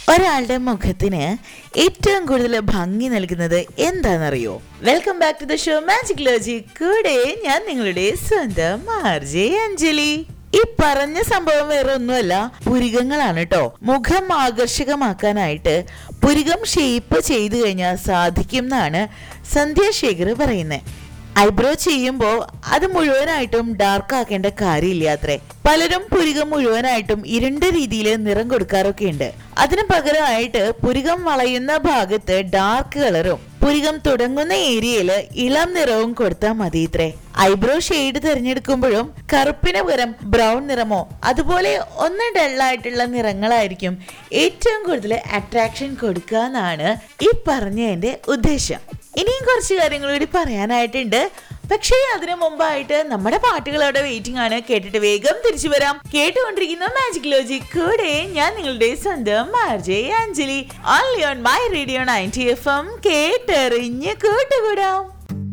ഒരാളുടെ മുഖത്തിന് ഏറ്റവും കൂടുതൽ ഭംഗി നൽകുന്നത് എന്താണെന്നറിയോ welcome back to the show magicology കൂടെ ഞാൻ നിങ്ങളുടെ സ്വന്തം ആർജെ അഞ്ജലി ഈ പറഞ്ഞ സംഭവം വേറെ ഒന്നുമല്ല പുരികങ്ങളാണ് കേട്ടോ മുഖം ആകർഷകമാക്കാനായിട്ട് പുരികം ഷേപ്പ് ചെയ്തു കഴിഞ്ഞാൽ സാധിക്കും എന്നാണ് സന്ധ്യാശേഖർ പറയുന്നത് ഐബ്രോ ചെയ്യുമ്പോൾ അത് മുഴുവനായിട്ടും ഡാർക്ക് ആക്കേണ്ട കാര്യമില്ലാത്രേ പലരും പുരികം മുഴുവനായിട്ടും ഇരുണ്ട രീതിയിൽ നിറം കൊടുക്കാറൊക്കെ ഉണ്ട് അതിന് പകരമായിട്ട് പുരികം വളയുന്ന ഭാഗത്ത് ഡാർക്ക് കളറും പുരികം തുടങ്ങുന്ന ഏരിയയിൽ ഇളം നിറവും കൊടുത്താൽ മതി ഇത്രേ ഐബ്രോ ഷെയ്ഡ് തിരഞ്ഞെടുക്കുമ്പോഴും കറുപ്പിന് പകരം ബ്രൗൺ നിറമോ അതുപോലെ ഒന്ന് ഡള്ളായിട്ടുള്ള നിറങ്ങളായിരിക്കും ഏറ്റവും കൂടുതൽ അട്രാക്ഷൻ കൊടുക്കുക എന്നാണ് ഈ പറഞ്ഞതിന്റെ ഉദ്ദേശം ഇനിയും കുറച്ച് കാര്യങ്ങൾ കൂടി പറയാനായിട്ടുണ്ട് പക്ഷേ അതിനു മുമ്പായിട്ട് നമ്മുടെ പാട്ടുകൾ അവിടെ വെയിറ്റിംഗ് ആണ് കേട്ടിട്ട് വേഗം തിരിച്ചു വരാം കേട്ടുകൊണ്ടിരിക്കുന്ന മാജിക് ലോജിക് കൂടെ ഞാൻ നിങ്ങളുടെ സ്വന്തം RJ Anjali only on my radio ninety F M കേട്ടെറിഞ്ഞ് കൂട്ടുകൂടാം